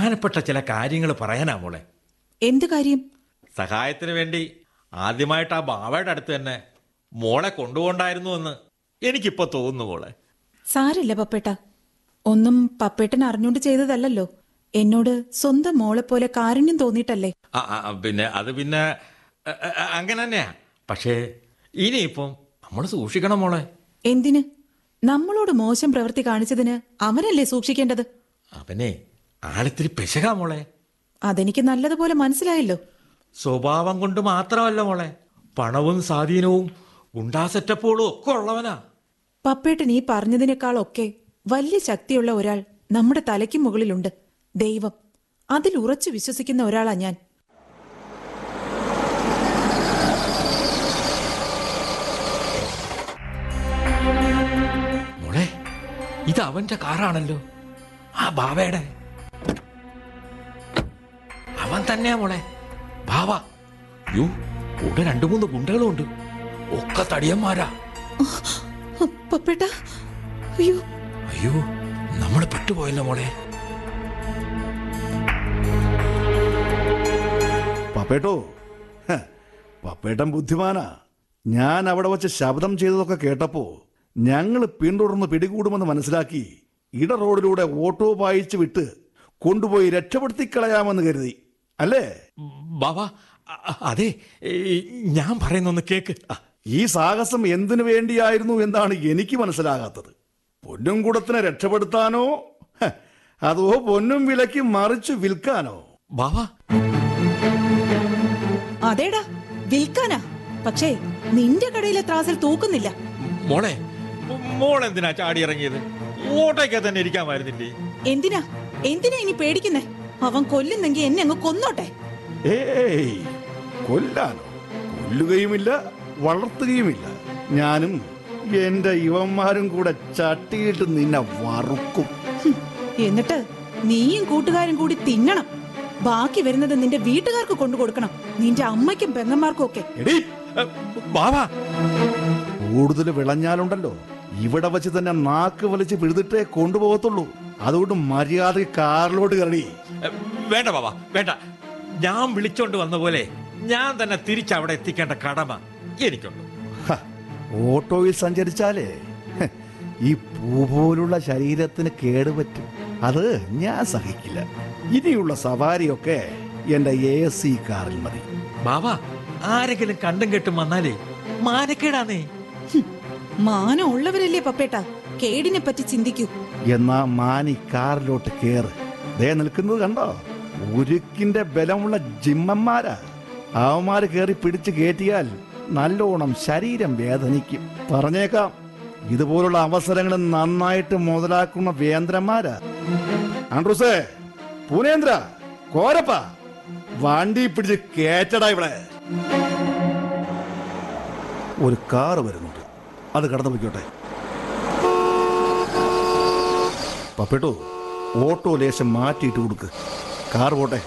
പ്രധാനപ്പെട്ട ചില കാര്യങ്ങൾ പറയാനാ മോളെ എന്ത് കാര്യം സഹായത്തിന് വേണ്ടി ആദ്യമായിട്ട് ആ ബാവയുടെ അടുത്ത് തന്നെ മോളെ കൊണ്ടുപോണ്ടായിരുന്നു എന്ന് എനിക്കിപ്പോ തോന്നുന്നു മോളെ സാരില്ല പപ്പേട്ട ഒന്നും പപ്പേട്ടൻ അറിഞ്ഞുകൊണ്ട് ചെയ്തതല്ലല്ലോ എന്നോട് സ്വന്തം മോളെ പോലെ കാരുണ്യം തോന്നിയിട്ടല്ലേ ആ, ആ, ആ, പിന്നെ അത് പിന്നെ അ, അ, അങ്ങനെ തന്നെയാ പക്ഷേ ഇനിയിപ്പം നമ്മൾ സൂക്ഷിക്കണം മോളെ എന്തിന് നമ്മളോട് മോശം പ്രവൃത്തി കാണിച്ചതിന് അവനല്ലേ സൂക്ഷിക്കേണ്ടത് അവനെ ആളിത്തിരി പെശകാ മോളെ അതെനിക്ക് നല്ലതുപോലെ മനസ്സിലായല്ലോ സ്വഭാവം കൊണ്ട് മാത്രമല്ല മോളെ പണവും സ്വാധീനവും ഗുണ്ടാ സെറ്റപ്പുകളും ഒക്കെ ഉള്ളവനാ പപ്പേട്ടൻ ഈ പറഞ്ഞതിനേക്കാളൊക്കെ വലിയ ശക്തിയുള്ള ഒരാൾ നമ്മുടെ തലയ്ക്ക് മുകളിലുണ്ട് ദൈവം അതിൽ ഉറച്ചു വിശ്വസിക്കുന്ന ഒരാളാ ഞാൻ മോളെ ഇത് അവന്റെ കാറാണല്ലോ ആ ബാവയുടെ അവൻ തന്നെയാ മോളെ ബാവ യോ കൂടെ രണ്ടു മൂന്ന് ഗുണ്ടകളും ഉണ്ട് ഒക്കെ തടിയന്മാരാ പപ്പേട്ട അയ്യോ അയ്യോ നമ്മൾ പെട്ടുപോയല്ലോ മോളെ പപ്പേട്ടോ ഹ, പപ്പേട്ടൻ ബുദ്ധിമാനാ ഞാൻ അവിടെ വച്ച് ശബ്ദം ചെയ്തതൊക്കെ കേട്ടപ്പോ ഞങ്ങൾ പിന്തുടർന്ന് പിടികൂടുമെന്ന് മനസ്സിലാക്കി ഇട റോഡിലൂടെ ഓട്ടോ പായിച്ചു വിട്ട് കൊണ്ടുപോയി രക്ഷപ്പെടുത്തി കളയാമെന്ന് കരുതി അല്ലേ ബാവ അ- അ- അതെ ഈ ഞാൻ പറയുന്നൊന്ന് കേക്ക് ആ, ഈ സാഹസം എന്തിനു വേണ്ടിയായിരുന്നു എന്നാണ് എനിക്ക് മനസ്സിലാകാത്തത് പൊന്നും കൂടത്തിനെ രക്ഷപ്പെടുത്താനോ ഹ, അതോ പൊന്നും വിലയ്ക്ക് മറിച്ച് വിൽക്കാനോ ബാവ അതേടാ വിൽക്കാനാ പക്ഷേ നിന്റെ കടയിലെ ത്രാസിൽ തൂക്കുന്നില്ല മോളെ മോൾ എന്തിനാ ചാടി ഇറങ്ങിയത് ഓട്ടോയ്ക്ക് തന്നെ ഇരിക്കാമായിരുന്നില്ലേ എന്തിനാ എന്തിനാ ഇനി പേടിക്കുന്നേ അവൻ കൊല്ലുന്നെങ്കി എന്നെ അങ്ങ് കൊന്നോട്ടെ ഏയ് കൊല്ലാനോ കൊല്ലുകയുമില്ല വളർത്തുകയുമില്ല ഞാനും എന്റെ ഇവന്മാരും കൂടെ ചട്ടിയിട്ട് നിന്നെ വറുക്കും ഹും, എന്നിട്ട് നീയും കൂട്ടുകാരും കൂടി തിന്നണം ബാക്കി വരുന്നത് നിന്റെ വീട്ടുകാർക്ക് കൊണ്ടു കൊടുക്കണം നിന്റെ അമ്മയ്ക്കും പെങ്ങന്മാർക്കും ഒക്കെ എടീ എ, ബാവ കൂടുതൽ വിളഞ്ഞാലുണ്ടല്ലോ ഇവിടെ വെച്ച് തന്നെ നാക്ക് വലിച്ച് പിഴുതിട്ടേ കൊണ്ടുപോകത്തുള്ളൂ അതുകൊണ്ട് മര്യാദ കാറിലോട്ട് കയറി എ, വേണ്ട ബാവ വേണ്ട ഞാൻ വിളിച്ചോണ്ട് വന്ന പോലെ ഞാൻ തന്നെ തിരിച്ചവിടെ എത്തിക്കേണ്ട കടമ എനിക്കുണ്ട് ഹ, ഓട്ടോയിൽ സഞ്ചരിച്ചാലേ ഹ്, ഈ പൂ പോലുള്ള ശരീരത്തിന് കേടുപറ്റും അത് ഞാൻ സഹിക്കില്ല ഇനിയുള്ള സവാരിയൊക്കെ എന്റെ എ സി കാറിൽ മതി ബാവ ആരെങ്കിലും കണ്ടും കെട്ടും വന്നാലേ മാനക്കേടാന്നേ ഹും, മാനം ഉള്ളവരല്ലേ പപ്പേട്ട കേടിനെ പറ്റി ചിന്തിക്കൂ എന്നാ മാനി കാറിലോട്ട് കേറ് ദേ നിൽക്കുന്നത് കണ്ടോ ഉരുക്കിന്റെ ബലമുള്ള ജിമ്മന്മാരാ അവന്മാര് കേറി പിടിച്ച് കയറ്റിയാൽ നല്ലോണം ശരീരം വേദനിക്കും പറഞ്ഞേക്കാം ഇതുപോലുള്ള അവസരങ്ങൾ നന്നായിട്ട് മുതലാക്കുന്ന വേന്ദ്രന്മാരാ ആൻഡ്രൂസേ പൂനേന്ദ്ര കോരപ്പ വണ്ടി പിടിച്ച് കേറ്റടാ ഇവിടെ ഒരു കാറ് വരുന്നുണ്ട് അത് കടന്നു പോയിക്കോട്ടെ പപ്പേട്ടോ ഓട്ടോ ലേശം മാറ്റിയിട്ട് കൊടുക്ക് കാർ പോട്ടെ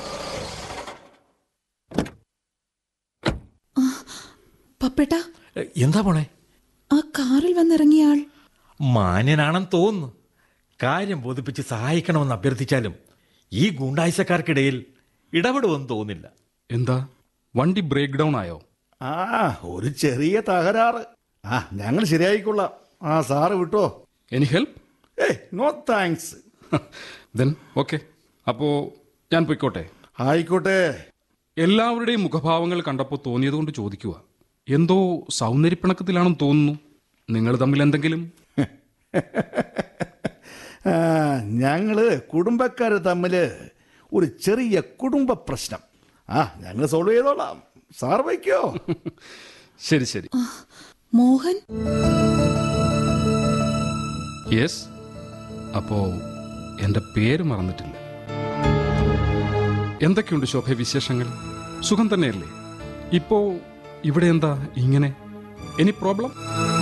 പപ്പേട്ട എ, എന്താ മോളെ ആ കാറിൽ വന്നിറങ്ങിയ ആൾ മാന്യനാണെന്ന് തോന്നുന്നു കാര്യം ബോധിപ്പിച്ച് സഹായിക്കണമെന്ന് അഭ്യർത്ഥിച്ചാലും ഈ ഗൂണ്ടായുസക്കാർക്കിടയിൽ ഇടപെടുമെന്ന് തോന്നില്ല എന്താ വണ്ടി ബ്രേക്ക് ഡൗൺ ആയോ ആ ഒരു ചെറിയ തകരാറ് ആ ഞങ്ങൾ ശരിയായിക്കൊള്ളാം ആ സാറ് വിട്ടോ എനി ഹെൽപ്പ് ഏയ് നോ താങ്ക്സ് ദെൻ ഓക്കെ അപ്പോ ഞാൻ പൊയ്ക്കോട്ടെ ആയിക്കോട്ടെ എല്ലാവരുടെയും മുഖഭാവങ്ങൾ കണ്ടപ്പോൾ തോന്നിയതുകൊണ്ട് ചോദിക്കുക എന്തോ സൗന്ദര്യപ്പിണക്കത്തിലാണെന്ന് തോന്നുന്നു നിങ്ങൾ തമ്മിൽ എന്തെങ്കിലും ആ, ഞങ്ങള് കുടുംബക്കാര് തമ്മില് ഒരു ചെറിയ കുടുംബ പ്രശ്നം ആ ഞങ്ങൾ സോൾവ് ചെയ്തോളാം സാർ വയ്ക്കോ ശരി ശരി മോഹൻ യെസ് അപ്പോ എൻ്റെ പേര് മറന്നിട്ടില്ല എന്തൊക്കെയുണ്ട് ശോഭ വിശേഷങ്ങൾ സുഖം തന്നെയല്ലേ ഇപ്പോ ഇവിടെ എന്താ ഇങ്ങനെ എനി പ്രോബ്ലം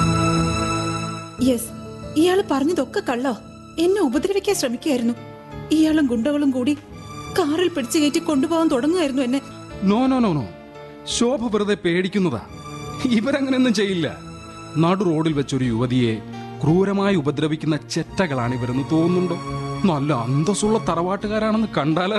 യെസ് ഇയാള് പറഞ്ഞതൊക്കെ കള്ളോ എന്നെ ഉപദ്രവിക്കാൻ ശ്രമിക്കുകയായിരുന്നു ഇയാളും ഗുണ്ടകളും കൂടി കാറിൽ പിടിച്ചു കയറ്റി കൊണ്ടുപോകാൻ തുടങ്ങുമായിരുന്നു എന്നെ no no no no Shobha വെറുതെ പേടിക്കുന്നതാ ഇവരങ്ങനെയൊന്നും ചെയ്യില്ല നടു റോഡിൽ വെച്ചൊരു യുവതിയെ ക്രൂരമായി ഉപദ്രവിക്കുന്ന ചെറ്റകളാണ് ഇവരെന്ന് തോന്നുന്നുണ്ടോ നല്ല അന്തസ്സുള്ള തറവാട്ടുകാരാണെന്ന് കണ്ടാൽ